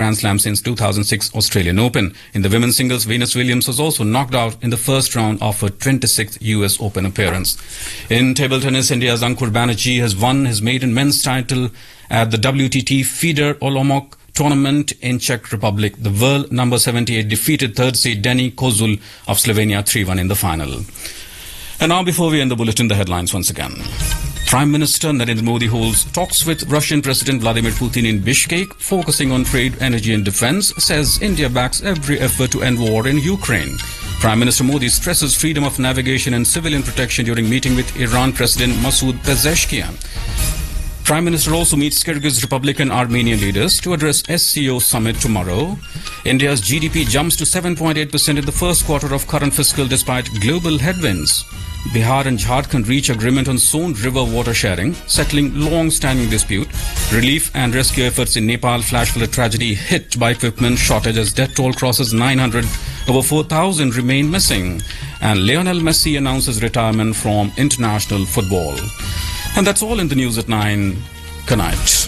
Grand Slam since 2006 Australian Open. In the women's singles, Venus Williams was also knocked out in the first round of her 26th US Open appearance. In table tennis, India's Ankur Banerjee has won his maiden men's title at the WTT Feeder Olomouc tournament in Czech Republic. The world number 78 defeated third seed Denny Kozul of Slovenia 3-1 in the final. And now before we end the bulletin, the headlines once again. Prime Minister Narendra Modi holds talks with Russian President Vladimir Putin in Bishkek, focusing on trade, energy and defense, says India backs every effort to end war in Ukraine. Prime Minister Modi stresses freedom of navigation and civilian protection during meeting with Iran President Masoud Pezeshkian. Prime Minister also meets Kyrgyz Republic and Armenian leaders to address SCO summit tomorrow. India's GDP jumps to 7.8% in the first quarter of current fiscal despite global headwinds. Bihar and Jharkhand reach agreement on Son River water sharing, settling long-standing dispute. Relief and rescue efforts in Nepal flash flood tragedy hit by equipment shortage as death toll crosses 900. Over 4,000 remain missing. And Lionel Messi announces retirement from international football. And that's all in the news at 9. Good night.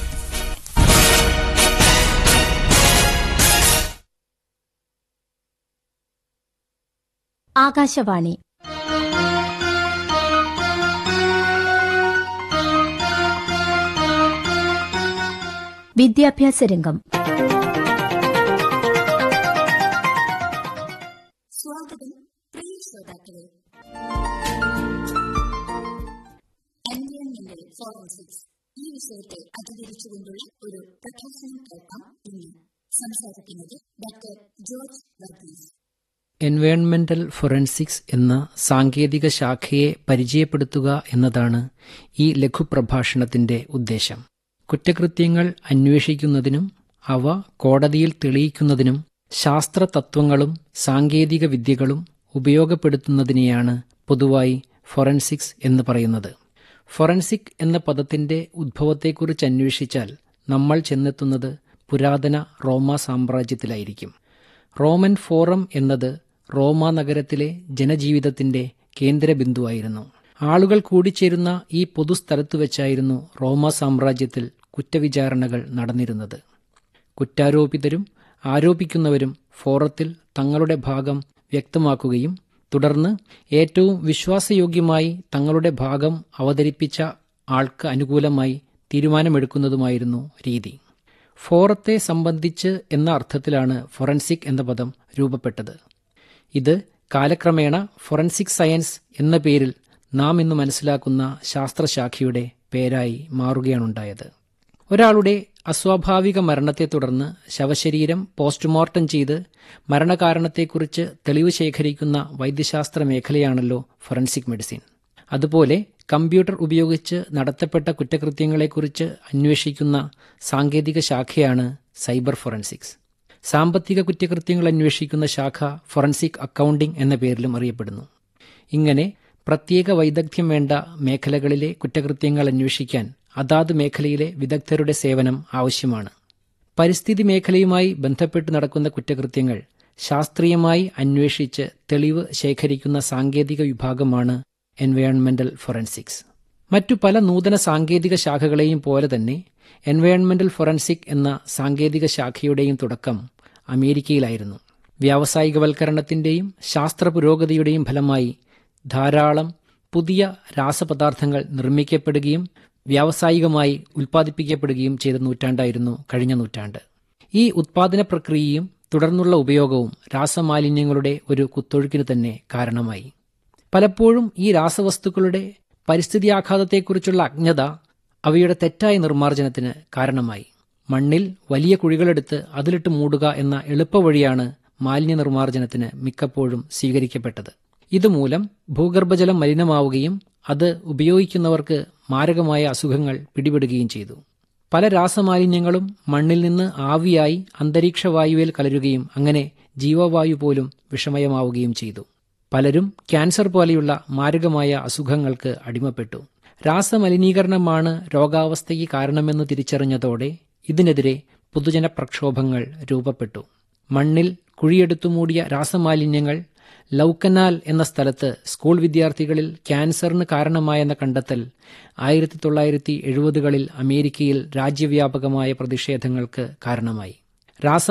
Akashvani വിദ്യാഭ്യാസ രംഗം സ്വാഗതം പ്രിയ ശ്രോതാക്കളെ എൻവയോൺമെന്റൽ forensics ഈ വിഷയത്തെ അധികരിച്ചുകൊണ്ടുള്ള ഒരു പ്രഭാഷണം കേൾക്കാം ഇന്ന് സംസാരിക്കുന്നത് ഡോക്ടർ ജോർജ് വർഗീസ് എൻവയോൺമെന്റൽ ഫൊറൻസിക്സ് എന്ന സാങ്കേതിക ശാഖയെ പരിചയപ്പെടുത്തുക എന്നതാണ് ഈ ലഘുപ്രഭാഷണത്തിന്റെ ഉദ്ദേശം കുറ്റകൃത്യങ്ങൾ അന്വേഷിക്കുന്നതിനും അവ കോടതിയിൽ തെളിയിക്കുന്നതിനും ശാസ്ത്ര തത്വങ്ങളും സാങ്കേതിക വിദ്യകളും ഉപയോഗപ്പെടുത്തുന്നതിനെയാണ് പൊതുവായി ഫൊറൻസിക്സ് എന്ന് പറയുന്നത് ഫൊറൻസിക് എന്ന പദത്തിന്റെ ഉദ്ഭവത്തെക്കുറിച്ച് അന്വേഷിച്ചാൽ നമ്മൾ ചെന്നെത്തുന്നത് പുരാതന റോമ സാമ്രാജ്യത്തിലായിരിക്കും റോമൻ ഫോറം എന്നത് റോമ നഗരത്തിലെ ജനജീവിതത്തിന്റെ കേന്ദ്രബിന്ദുവായിരുന്നു ആളുകൾ കൂടിച്ചേരുന്ന ഈ പൊതുസ്ഥലത്തു വെച്ചായിരുന്നു റോമ സാമ്രാജ്യത്തിൽ കുറ്റവിചാരണകൾ നടന്നിരുന്നത് കുറ്റാരോപിതരും ആരോപിക്കുന്നവരും ഫോറത്തിൽ തങ്ങളുടെ ഭാഗം വ്യക്തമാക്കുകയും തുടർന്ന് ഏറ്റവും വിശ്വാസയോഗ്യമായി തങ്ങളുടെ ഭാഗം അവതരിപ്പിച്ച ആൾക്ക് അനുകൂലമായി തീരുമാനമെടുക്കുന്നതുമായിരുന്നു രീതി ഫോറത്തെ സംബന്ധിച്ച് എന്ന അർത്ഥത്തിലാണ് ഫൊറൻസിക് എന്ന പദം രൂപപ്പെട്ടത് ഇത് കാലക്രമേണ ഫൊറൻസിക് സയൻസ് എന്ന പേരിൽ നാം ഇന്ന് മനസ്സിലാക്കുന്ന ശാസ്ത്രശാഖയുടെ പേരായി മാറുകയാണുണ്ടായത് ഒരാളുടെ അസ്വാഭാവിക മരണത്തെ തുടർന്ന് ശവശരീരം പോസ്റ്റ്മോർട്ടം ചെയ്ത് മരണകാരണത്തെക്കുറിച്ച് തെളിവ് ശേഖരിക്കുന്ന വൈദ്യശാസ്ത്ര മേഖലയാണല്ലോ ഫൊറൻസിക് മെഡിസിൻ അതുപോലെ കമ്പ്യൂട്ടർ ഉപയോഗിച്ച് നടത്തപ്പെട്ട കുറ്റകൃത്യങ്ങളെക്കുറിച്ച് അന്വേഷിക്കുന്ന സാങ്കേതിക ശാഖയാണ് സൈബർ ഫൊറൻസിക്സ് സാമ്പത്തിക കുറ്റകൃത്യങ്ങൾ അന്വേഷിക്കുന്ന ശാഖ ഫൊറൻസിക് അക്കൗണ്ടിംഗ് എന്ന പേരിലും അറിയപ്പെടുന്നു ഇങ്ങനെ പ്രത്യേക വൈദഗ്ധ്യം വേണ്ട മേഖലകളിലെ കുറ്റകൃത്യങ്ങൾ അന്വേഷിക്കാൻ അതാത് മേഖലയിലെ വിദഗ്ധരുടെ സേവനം ആവശ്യമാണ് പരിസ്ഥിതി മേഖലയുമായി ബന്ധപ്പെട്ട് നടക്കുന്ന കുറ്റകൃത്യങ്ങൾ ശാസ്ത്രീയമായി അന്വേഷിച്ച് തെളിവ് ശേഖരിക്കുന്ന സാങ്കേതിക വിഭാഗമാണ് എൻവയോൺമെന്റൽ ഫൊറൻസിക്സ് മറ്റു പല നൂതന സാങ്കേതിക ശാഖകളെയും പോലെ തന്നെ എൻവയോൺമെന്റൽ ഫൊറൻസിക് എന്ന സാങ്കേതിക ശാഖയുടെയും തുടക്കം അമേരിക്കയിലായിരുന്നു വ്യാവസായികവൽക്കരണത്തിന്റെയും ശാസ്ത്ര പുരോഗതിയുടെയും ഫലമായി ധാരാളം പുതിയ രാസപദാർത്ഥങ്ങൾ നിർമ്മിക്കപ്പെടുകയും വ്യാവസായികമായി ഉൽപ്പാദിപ്പിക്കപ്പെടുകയും ചെയ്ത നൂറ്റാണ്ടായിരുന്നു കഴിഞ്ഞ നൂറ്റാണ്ട് ഈ ഉത്പാദന പ്രക്രിയയും തുടർന്നുള്ള ഉപയോഗവും രാസമാലിന്യങ്ങളുടെ ഒരു കുത്തൊഴുക്കിന് തന്നെ കാരണമായി പലപ്പോഴും ഈ രാസവസ്തുക്കളുടെ പരിസ്ഥിതിയാഘാതത്തെക്കുറിച്ചുള്ള അജ്ഞത അവയുടെ തെറ്റായ നിർമ്മാർജ്ജനത്തിന് കാരണമായി മണ്ണിൽ വലിയ കുഴികളെടുത്ത് അതിലിട്ട് മൂടുക എന്ന എളുപ്പവഴിയാണ് മാലിന്യ നിർമ്മാർജ്ജനത്തിന് മിക്കപ്പോഴും സ്വീകരിക്കപ്പെട്ടത് ഇതുമൂലം ഭൂഗർഭജലം മലിനമാവുകയും അത് ഉപയോഗിക്കുന്നവർക്ക് മാരകമായ അസുഖങ്ങൾ പിടിപെടുകയും ചെയ്തു പല രാസമാലിന്യങ്ങളും മണ്ണിൽ നിന്ന് ആവിയായി അന്തരീക്ഷവായുവിൽ കലരുകയും അങ്ങനെ ജീവവായു പോലും വിഷമയമാവുകയും ചെയ്തു പലരും ക്യാൻസർ പോലെയുള്ള മാരകമായ അസുഖങ്ങൾക്ക് അടിമപ്പെട്ടു രാസമലിനീകരണമാണ് രോഗാവസ്ഥയ്ക്ക് കാരണമെന്ന് തിരിച്ചറിഞ്ഞതോടെ ഇതിനെതിരെ പൊതുജന പ്രക്ഷോഭങ്ങൾ രൂപപ്പെട്ടു മണ്ണിൽ കുഴിയെടുത്തു മൂടിയ രാസമാലിന്യങ്ങൾ ലൗക്കനാൽ എന്ന സ്ഥലത്ത് സ്കൂൾ വിദ്യാർത്ഥികളിൽ ക്യാൻസറിന് കാരണമായെന്ന കണ്ടെത്തൽ ആയിരത്തി തൊള്ളായിരത്തി എഴുപതുകളിൽ അമേരിക്കയിൽ രാജ്യവ്യാപകമായ പ്രതിഷേധങ്ങൾക്ക് കാരണമായി രാസ